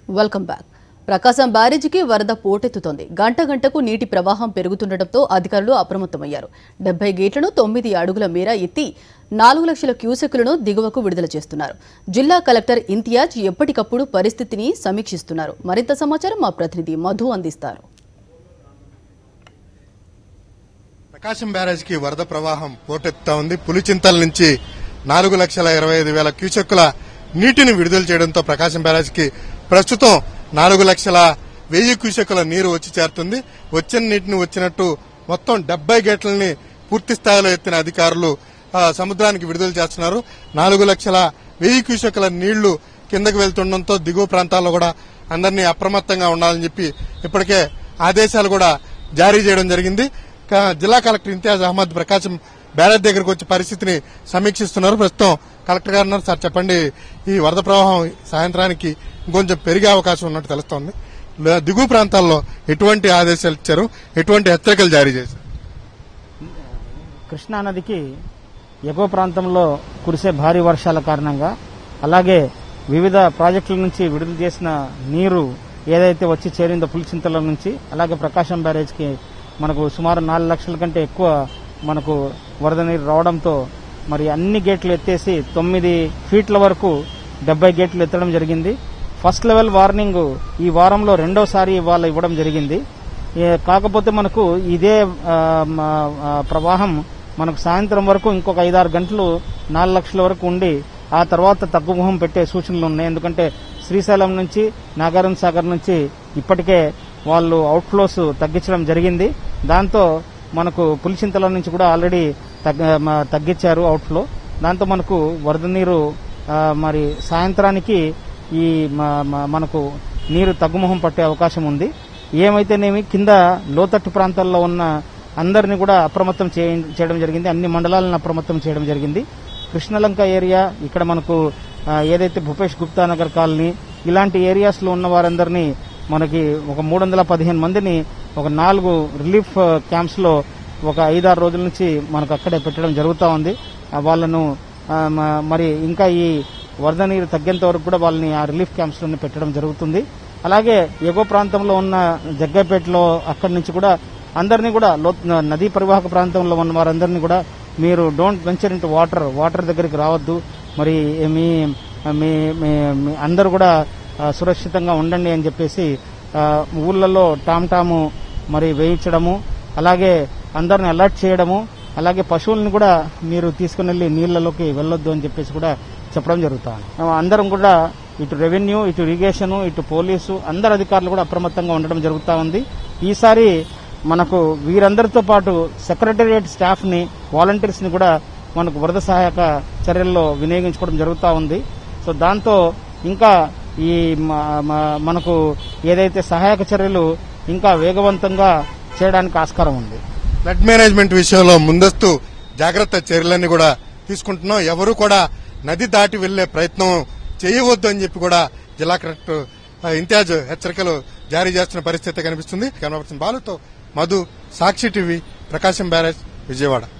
welcome back ప్రకాశం బ్యారేజీకి వరద పోటెత్తుతోంది గంట గంటకు నీటి ప్రవాహం పెరుగుతుండటంతో అధికారులు అప్రమత్తమయ్యారు డెబ్బై గేట్లను తొమ్మిది అడుగుల మేర ఎత్తి నాలుగు లక్షల క్యూసెక్కులను దిగువకు విడుదల చేస్తున్నారు జిల్లా కలెక్టర్ ఇంతియాజ్ ఎప్పటికప్పుడు పరిస్థితిని సమీక్షిస్తున్నారు మరింత సమాచారం మా ప్రతినిధి మధు అందిస్తారు ప్రకాశం బ్యారేజ్కి వరద ప్రవాహం పోటెత్తుతా ఉంది పులిచింతల నుంచి నాలుగు లక్షల ఇరవై ఐదు వేల క్యూసెక్కుల నీటిని విడుదల చేయడంతో ప్రకాశం బ్యారేజ్కి ప్రస్తుతం నాలుగు లక్షల వెయ్యి క్యూసెక్కుల నీరు వచ్చి చేరుతుంది వచ్చిన నీటిని వచ్చినట్టు మొత్తం డెబ్బై గేట్లని పూర్తి స్థాయిలో ఎత్తిన అధికారులు ఆ, సముద్రానికి విడుదల చేస్తున్నారు నాలుగు లక్షల వెయ్యి క్యూసెక్కుల నీళ్లు కిందకు వెళ్తుండటంతో దిగువ ప్రాంతాల్లో కూడా అందరినీ అప్రమత్తంగా ఉండాలని చెప్పి ఇప్పటికే ఆదేశాలు కూడా జారీ చేయడం జరిగింది క- జిల్లా కలెక్టర్ ఇంతియాజ్ అహ్మద్ ప్రకాశం బ్యారేజ్ దగ్గరకు వచ్చి పరిస్థితిని సమీక్షిస్తున్నారు ప్రస్తుతం కలెక్టర్ గారు ఉన్నారు సార్ చెప్పండి ఈ వరద ప్రవాహం సాయంత్రానికి ఇంకొంచెం పెరిగే అవకాశం ఉన్నట్టు తెలుస్తోంది లే- దిగువ ప్రాంతాల్లో ఎటువంటి ఆదేశాలు ఇచ్చారు ఎటువంటి హెచ్చరికలు జారీ చేశారు కృష్ణానదికి ఎగువ ప్రాంతంలో కురిసే భారీ వర్షాల కారణంగా అలాగే వివిధ ప్రాజెక్టుల నుంచి విడుదల చేసిన నీరు ఏదైతే వచ్చి చేరిందో పులిచింతల నుంచి అలాగే ప్రకాశం బ్యారేజ్కి మనకు సుమారు నాలుగు లక్షల కంటే ఎక్కువ మనకు వరద నీరు రావడంతో మరి అన్ని గేట్లు ఎత్తేసి తొమ్మిది ఫీట్ల వరకు డెబ్బై గేట్లు ఎత్తడం జరిగింది ఫస్ట్ లెవెల్ వార్నింగ్ ఈ వారంలో రెండోసారి ఇవాళ ఇవ్వడం జరిగింది ఏ- కాకపోతే మనకు ఇదే ఆ, మ- ఆ, ప్రవాహం మనకు సాయంత్రం వరకు ఇంకొక ఐదారు గంటలు నాలుగు లక్షల వరకు ఉండి ఆ తర్వాత తగ్గుముఖం పెట్టే సూచనలు ఉన్నాయి ఎందుకంటే శ్రీశైలం నుంచి నాగార్జున సాగర్ నుంచి ఇప్పటికే వాళ్ళు అవుట్ఫ్లోస్ తగ్గించడం జరిగింది దాంతో మనకు పులిచింతల నుంచి కూడా ఆల్రెడీ తగ్గ- మ- తగ్గించారు అవుట్ఫ్లో దాంతో మనకు వరద నీరు ఆ, మరి సాయంత్రానికి ఈ మ- మ- మనకు నీరు తగ్గుముఖం పట్టే అవకాశం ఉంది ఏమైతేనేమి కింద లోతట్టు ప్రాంతాల్లో ఉన్న అందరిని కూడా అప్రమత్తం చేయ- చేయడం జరిగింది అన్ని మండలాలను అప్రమత్తం చేయడం జరిగింది కృష్ణలంక ఏరియా ఇక్కడ మనకు ఆ, ఏదైతే భూపేష్ గుప్తా నగర్ కాలనీ ఇలాంటి ఏరియాస్ లో ఉన్న వారందరినీ మనకి ఒక మూడు వందల పదిహేను మందిని ఒక నాలుగు రిలీఫ్ క్యాంప్స్ లో ఒక ఐదారు రోజుల నుంచి మనకు అక్కడే పెట్టడం జరుగుతూ ఉంది ఆ, వాళ్ళను ఆ, మ- మరి ఇంకా ఈ వరద నీరు తగ్గేంత వరకు కూడా వాళ్ళని ఆ రిలీఫ్ క్యాంప్స్ లోనే పెట్టడం జరుగుతుంది అలాగే ఎగువ ప్రాంతంలో ఉన్న జగ్గైపేటలో అక్కడి నుంచి కూడా అందరినీ కూడా లో- నదీ పరివాహక ప్రాంతంలో ఉన్న వారందరినీ కూడా మీరు don't venture into water water దగ్గరికి రావద్దు మరి మీ మీ మీ- మీ అందరూ కూడా ఆ, సురక్షితంగా ఉండండి అని చెప్పేసి ఆ, ఊళ్ళల్లో టామ్ టాము మరి వేయించడము అలాగే అందరిని అలర్ట్ చేయడము అలాగే పశువులను కూడా మీరు తీసుకుని వెళ్ళి నీళ్లలోకి వెళ్ళొద్దు అని చెప్పేసి కూడా చెప్పడం జరుగుతుంది అందరం కూడా ఇటు రెవెన్యూ ఇటు ఇరిగేషన్ ఇటు పోలీసు అందరు అధికారులు కూడా అప్రమత్తంగా ఉండడం జరుగుతూ ఉంది ఈసారి మనకు వీరందరితో పాటు సెక్రటేరియట్ స్టాఫ్ ని వాలంటీర్స్ ని కూడా మనకు వరద సహాయక చర్యల్లో వినియోగించుకోవడం జరుగుతూ ఉంది సో దాంతో ఇంకా ఈ మ- మ- మనకు ఏదైతే సహాయక చర్యలు ఇంకా వేగవంతంగా చేయడానికి ఆస్కారం ఉంది ఫ్లడ్ మేనేజ్మెంట్ విషయంలో ముందస్తు జాగ్రత్త చర్యలన్నీ కూడా తీసుకుంటున్నాం ఎవరు కూడా నది దాటి వెళ్లే ప్రయత్నం చేయవద్దు అని చెప్పి కూడా జిల్లా కలెక్టర్ ఆ, ఇంతియాజ్ హెచ్చరికలు జారీ చేస్తున్న పరిస్థితి కనిపిస్తుంది కెమెరా పర్సన్ బాలుతో మధు సాక్షి టీవీ ప్రకాశం బ్యారేజ్ విజయవాడ